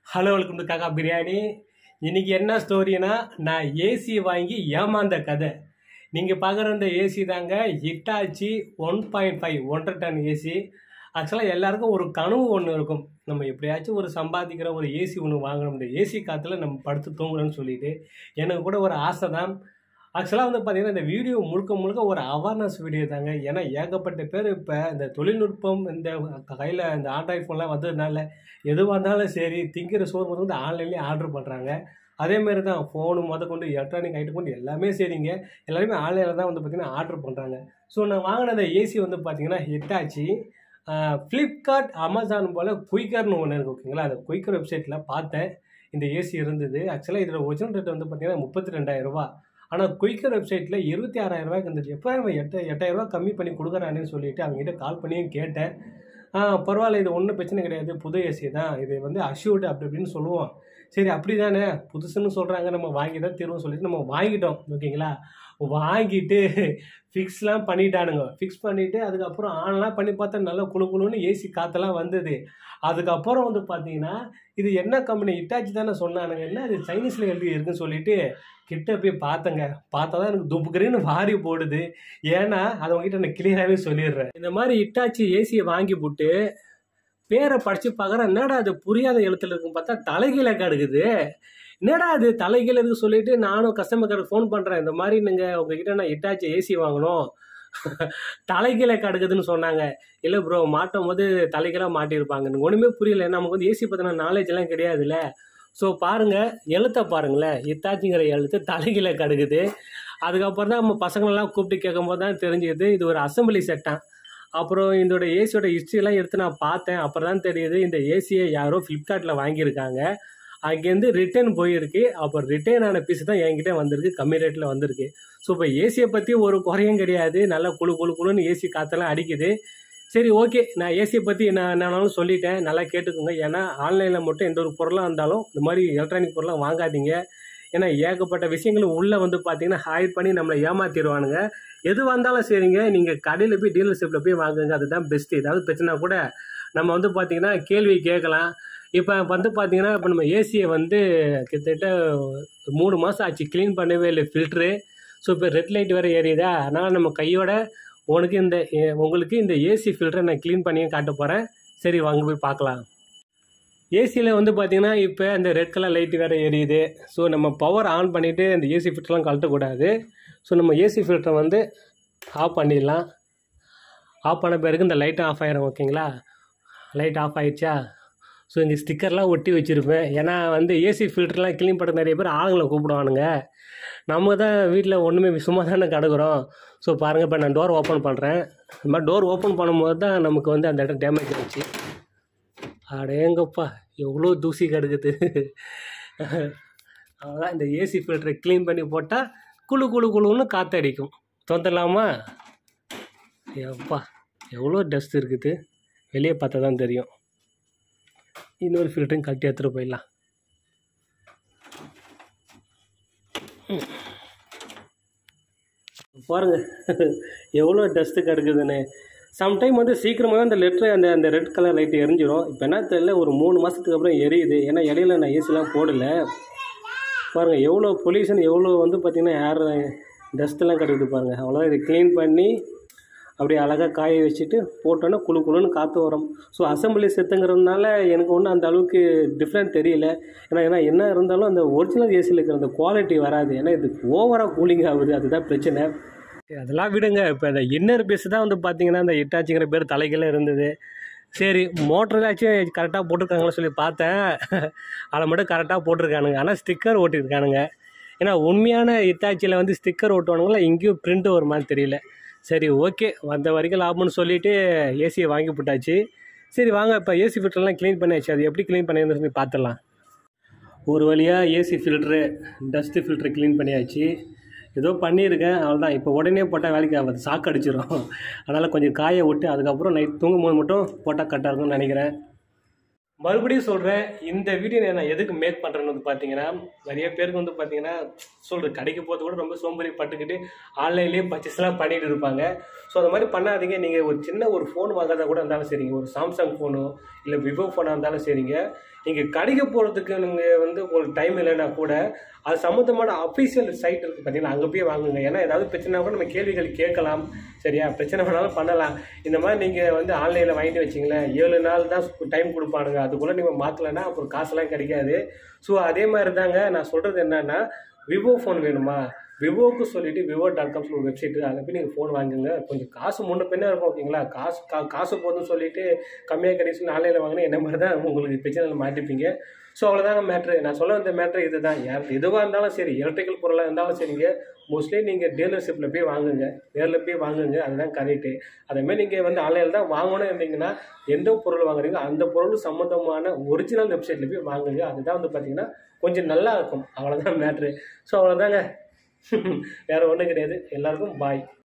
hello welcome to காக்கா பிரியாணி இன்னைக்கு என்ன ஸ்டோரினா நான் ஏசி வாங்கி ஏமாந்த கதை நீங்கள் பார்க்குற இந்த ஏசி தாங்க ஹிட்டாச்சி ஒன் பாயிண்ட் ஃபைவ் ஒன்றரை டன் ஏசி ஆக்சுவலாக எல்லாருக்கும் ஒரு கனவு ஒன்று இருக்கும் நம்ம எப்படியாச்சும் ஒரு சம்பாதிக்கிற ஒரு ஏசி ஒன்று வாங்கணும் இந்த ஏசி காற்றுல நம்ம படுத்து தூங்கணும்னு சொல்லிட்டு எனக்கு கூட ஒரு ஆசை தான் ஆக்சுவலாக வந்து பார்த்தீங்கன்னா இந்த வீடியோ முழுக்க முழுக்க ஒரு அவேர்னஸ் வீடியோ தாங்க ஏன்னா ஏகப்பட்ட பேர் இப்போ இந்த தொழில்நுட்பம் இந்த கையில் இந்த ஆண்ட்ராய்ட் ஃபோன்லாம் வந்ததுனால எதுவாக இருந்தாலும் சரி திங்கிற சோறு முதல் வந்து ஆன்லைன்லேயே ஆர்டர் பண்ணுறாங்க அதேமாரி தான் ஃபோனு முத கொண்டு எலக்ட்ரானிக் ஐட்டம் கொண்டு எல்லாமே சரிங்க எல்லாருமே ஆன்லைனில் தான் வந்து பார்த்திங்கன்னா ஆர்டர் பண்ணுறாங்க ஸோ நான் வாங்கின அந்த ஏசி வந்து பார்த்திங்கன்னா ஹிட்டாச்சி ஃப்ளிப்கார்ட் அமேசான் போல் குயிக்கர்னு ஒன்று இருக்குது ஓகேங்களா அந்த குயிக்கர் வெப்சைட்டில் பார்த்தேன் இந்த ஏசி இருந்தது ஆக்சுவலாக இதில் ஒரிஜினல் ரேட் வந்து பார்த்திங்கன்னா முப்பத்தி ரெண்டாயிரம் ரூபா ஆனால் குயிக்கர் வெப்சைட்டில் இருபத்தி ஆறாயிரம் ரூபாய்க்கு இருந்துச்சு எப்போ நம்ம எட்டு எட்டாயிரம் ரூபாய் கம்மி பண்ணி கொடுக்குறானேன்னு சொல்லிட்டு அவங்ககிட்ட கால் பண்ணியும் கேட்டேன் ஆ பரவாயில்ல இது ஒன்றும் பிரச்சனை கிடையாது புது ஏசி தான் இது வந்து அஷ்யூர்டு அப்படி இப்படின்னு சொல்லுவோம் சரி அப்படி தானே புதுசுன்னு சொல்கிறாங்க நம்ம வாங்கி தான் தருவோம் சொல்லிட்டு நம்ம வாங்கிட்டோம் ஓகேங்களா வாங்கிட்டு ஃபிக்ஸ்லாம் பண்ணிட்டானுங்க ஃபிக்ஸ் பண்ணிவிட்டு அதுக்கப்புறம் ஆன்லாம் பண்ணி பார்த்தா நல்லா குழு குழுன்னு ஏசி காற்றெல்லாம் வந்தது அதுக்கப்புறம் வந்து பார்த்தீங்கன்னா இது என்ன கம்பெனி இட்டாச்சி தானே சொன்னானுங்க என்ன அது சைனீஸில் எழுதி இருக்குன்னு சொல்லிட்டு கிட்ட போய் பார்த்தங்க பார்த்தா தான் எனக்கு துப்புக்கிறேன்னு வாரி போடுது ஏன்னா அதை உங்ககிட்ட நான் கிளியராகவே சொல்லிடுறேன் இந்த மாதிரி இட்டாச்சி ஏசியை வாங்கி போட்டு பேரை படித்து பார்க்குறேன் என்னடா அது புரியாத எழுத்துல இருக்குன்னு பார்த்தா தலைகீழ கடுக்குது என்னடா அது தலைகீழ இருக்கு சொல்லிட்டு நானும் கஸ்டமர் கேருக்கு ஃபோன் பண்ணுறேன் இந்த மாதிரி நீங்கள் உங்ககிட்ட நான் இட்டாச்சி ஏசி வாங்கணும் தலைகீழ கடுக்குதுன்னு சொன்னாங்க இல்லை ப்ரோ மாட்டும் போது தலைகீழாக மாட்டியிருப்பாங்க எனக்கு ஒன்றுமே புரியல நமக்கு வந்து ஏசி பற்றின நாலேஜ் எல்லாம் கிடையாதுல்ல ஸோ பாருங்கள் எழுத்தை பாருங்களேன் இத்தாச்சிங்கிற எழுத்து தலைகீழ கடுக்குது அதுக்கப்புறம் தான் நம்ம பசங்களெல்லாம் கூப்பிட்டு கேட்கும்போது தான் தெரிஞ்சுது இது ஒரு அசம்பிளி செட்டான் அப்புறம் இதோட ஏசியோட ஹிஸ்ட்ரியெல்லாம் எடுத்து நான் பார்த்தேன் அப்புறம் தான் தெரியுது இந்த ஏசியை யாரோ ஃப்ளிப்கார்ட்டில் வாங்கியிருக்காங்க அங்கேருந்து ரிட்டர்ன் போயிருக்கு அப்புறம் ரிட்டர்ன் ஆன பீஸ் தான் என்கிட்ட வந்திருக்கு கம்மி ரேட்டில் வந்திருக்கு ஸோ இப்போ ஏசியை பற்றி ஒரு குறையும் கிடையாது நல்லா குழு குழு குழுன்னு ஏசி காற்றெல்லாம் அடிக்குது சரி ஓகே நான் ஏசியை பற்றி நான் என்னன்னாலும் சொல்லிட்டேன் நல்லா கேட்டுக்கோங்க ஏன்னா ஆன்லைனில் மட்டும் எந்த ஒரு பொருளாக இருந்தாலும் இந்த மாதிரி எலக்ட்ரானிக் பொருளாக வாங்காதீங்க ஏன்னா ஏகப்பட்ட விஷயங்கள் உள்ளே வந்து பார்த்தீங்கன்னா ஹைட் பண்ணி நம்மளை ஏமாத்திடுவானுங்க எது வந்தாலும் சரிங்க நீங்கள் கடையில் போய் டீலர்ஷிப்பில் போய் வாங்குங்க அதுதான் பெஸ்ட்டு ஏதாவது பிரச்சனை கூட நம்ம வந்து பார்த்தீங்கன்னா கேள்வி கேட்கலாம் இப்போ வந்து பார்த்தீங்கன்னா இப்போ நம்ம ஏசியை வந்து கிட்டத்தட்ட மூணு மாதம் ஆச்சு க்ளீன் பண்ணவே இல்லை ஃபில்ட்ரு ஸோ இப்போ ரெட் லைட் வேறு ஏறியுதா அதனால் நம்ம கையோட உனக்கு இந்த உங்களுக்கு இந்த ஏசி ஃபில்டரை நான் க்ளீன் பண்ணியும் காட்ட போகிறேன் சரி வாங்க போய் பார்க்கலாம் ஏசியில் வந்து பார்த்திங்கன்னா இப்போ அந்த ரெட் கலர் லைட்டு வேறு எரியுது ஸோ நம்ம பவர் ஆன் பண்ணிவிட்டு அந்த ஏசி ஃபில்டர்லாம் கழட்டக்கூடாது ஸோ நம்ம ஏசி ஃபில்டரை வந்து ஆஃப் பண்ணிடலாம் ஆஃப் பண்ண பிறகு இந்த லைட்டும் ஆஃப் ஆயிரும் ஓகேங்களா லைட் ஆஃப் ஆயிடுச்சா ஸோ இங்கே ஸ்டிக்கர்லாம் ஒட்டி வச்சுருப்பேன் ஏன்னா வந்து ஏசி ஃபில்டர்லாம் க்ளீன் பண்ணுற நிறைய பேர் ஆளுங்களை கூப்பிடுவானுங்க நம்ம தான் வீட்டில் ஒன்றுமே சும்மா தானே கிடக்குறோம் ஸோ பாருங்கள் இப்போ நான் டோர் ஓப்பன் பண்ணுறேன் இந்த மாதிரி டோர் ஓப்பன் பண்ணும்போது தான் நமக்கு வந்து அந்த இடம் டேமேஜ் ஆச்சு அடேங்கப்பா எவ்வளோ தூசி கிடக்குது அதான் இந்த ஏசி ஃபில்டரை க்ளீன் பண்ணி போட்டால் குழு குழு குழுன்னு காற்றடிக்கும் தொந்தரலாமா எப்பா எவ்வளோ டஸ்ட் இருக்குது வெளியே பார்த்தா தான் தெரியும் இன்னொரு ஃபில்டரையும் கட்டி எடுத்துகிட்டு போயிடலாம் பாருங்க எவ்வளோ டஸ்ட்டு கிடக்குதுன்னு சம்டைம் வந்து சீக்கிரமாகவே அந்த லெட்ரு அந்த அந்த ரெட் கலர் லைட்டு எரிஞ்சிடும் இப்போ என்ன தெரியல ஒரு மூணு மாதத்துக்கு அப்புறம் எரியுது ஏன்னா இடையில நான் ஏசிலாம் போடலை பாருங்கள் எவ்வளோ பொல்யூஷன் எவ்வளோ வந்து பார்த்திங்கன்னா ஏர் டஸ்ட்டெல்லாம் கிடக்குது பாருங்கள் அவ்வளோதான் இதை க்ளீன் பண்ணி அப்படியே அழகாக காய வச்சுட்டு போட்டோன்னா குழு குழுன்னு காற்று வரும் ஸோ அசம்பிளி செத்துங்கிறதுனால எனக்கு ஒன்றும் அந்த அளவுக்கு டிஃப்ரெண்ட் தெரியல ஏன்னா ஏன்னா என்ன இருந்தாலும் அந்த ஒரிஜினல் ஏசியில் இருக்கிற அந்த குவாலிட்டி வராது ஏன்னா இது ஓவராக கூலிங் ஆகுது அதுதான் பிரச்சனை அதெல்லாம் விடுங்க இப்போ இந்த இன்னர் பேஸ் தான் வந்து பார்த்தீங்கன்னா அந்த இட்டாச்சிங்கிற பேர் தலைகீழ இருந்தது சரி மோட்டராச்சும் கரெக்டாக போட்டிருக்காங்களா சொல்லி பார்த்தேன் அதில் மட்டும் கரெக்டாக போட்டிருக்கானுங்க ஆனால் ஸ்டிக்கர் ஓட்டியிருக்கானுங்க ஏன்னா உண்மையான இட்டாச்சியில் வந்து ஸ்டிக்கர் ஓட்டுவானுங்களா எங்கேயும் பிரிண்ட் வருமானு தெரியல சரி ஓகே வந்த வரைக்கும் லாபம்னு சொல்லிவிட்டு ஏசியை வாங்கி போட்டாச்சு சரி வாங்க இப்போ ஏசி ஃபில்டர்லாம் க்ளீன் பண்ணியாச்சு அது எப்படி க்ளீன் பண்ணியிருந்தது சொல்லி பார்த்துடலாம் ஒரு வழியாக AC filter dust filter clean பண்ணியாச்சு ஏதோ பண்ணியிருக்கேன் அவ்வளோதான் இப்போ உடனே போட்டால் வேலைக்கு ஆகாது சாக்கு அடிச்சிடும் அதனால் கொஞ்சம் காய விட்டு அதுக்கப்புறம் நைட் தூங்கும் போது மட்டும் போட்டால் கரெக்டாக இருக்கும்னு நினைக்கிறேன் மறுபடியும் சொல்கிறேன் இந்த வீடியோ நான் எதுக்கு மேக் பண்ணுறேன்னு வந்து பார்த்தீங்கன்னா நிறைய பேருக்கு வந்து பார்த்தீங்கன்னா சொல்கிறது கடைக்கு போகிறது கூட ரொம்ப சோம்பேறி பட்டுக்கிட்டு ஆன்லைன்லேயே பர்ச்சேஸ்லாம் பண்ணிட்டு இருப்பாங்க ஸோ அந்த மாதிரி பண்ணாதீங்க நீங்கள் ஒரு சின்ன ஒரு ஃபோன் வாங்குறதா கூட இருந்தாலும் சரிங்க ஒரு சாம்சங் ஃபோனோ இல்லை விவோ ஃபோனாக இருந்தாலும் சரிங்க நீங்கள் கடைக்கு போகிறதுக்கு நீங்கள் வந்து ஒரு டைம் இல்லைன்னா கூட அது சம்மந்தமான அஃபீஷியல் சைட் இருக்குது பார்த்தீங்களா அங்கே போய் வாங்குங்க ஏன்னா ஏதாவது பிரச்சனை கூட நம்ம கேள்விகள் கேட்கலாம் சரியா பிரச்சனை வேணாலும் பண்ணலாம் இந்த மாதிரி நீங்கள் வந்து ஆன்லைனில் வாங்கிட்டு வச்சிங்களேன் ஏழு நாள் தான் டைம் கொடுப்பானுங்க அதுக்குள்ளே நீங்கள் மாற்றலைன்னா அப்புறம் காசுலாம் கிடைக்காது ஸோ அதே மாதிரி தாங்க நான் சொல்கிறது என்னன்னா விவோ ஃபோன் வேணுமா விவோக்கு சொல்லிட்டு விவோ டாட் காம்ஸ் ஒரு வெப்சைட் அதில் போய் நீங்கள் ஃபோன் வாங்குங்க கொஞ்சம் காசு முன்ன பின்ன இருக்கும் ஓகேங்களா காசு கா காசு போதும்னு சொல்லிட்டு கம்மியாக கிடைச்சு ஆன்லைனில் வாங்கினா என்ன மாதிரி தான் உங்களுக்கு பிரச்சனையில் மாட்டிப்பீங்க ஸோ அவ்வளோதாங்க மேட்ரு நான் சொல்ல வந்த மேட்ரு இது தான் யார் எதுவாக இருந்தாலும் சரி எலக்ட்ரிக்கல் பொருளாக இருந்தாலும் சரிங்க மோஸ்ட்லி நீங்கள் டீலர்ஷிப்பில் போய் வாங்குங்க நேரில் போய் வாங்குங்க அதுதான் கரெக்டு அதேமாதிரி நீங்கள் வந்து ஆன்லைனில் தான் வாங்கணும் இருந்தீங்கன்னா எந்த பொருள் வாங்குறீங்களோ அந்த பொருள் சம்மந்தமான ஒரிஜினல் வெப்சைட்டில் போய் வாங்குங்க அதுதான் வந்து பார்த்தீங்கன்னா கொஞ்சம் நல்லா இருக்கும் அவ்வளோதான் மேட்ரு ஸோ அவ்வளோதாங்க வேறு ஒன்றும் கிடையாது எல்லாருக்கும் பாய்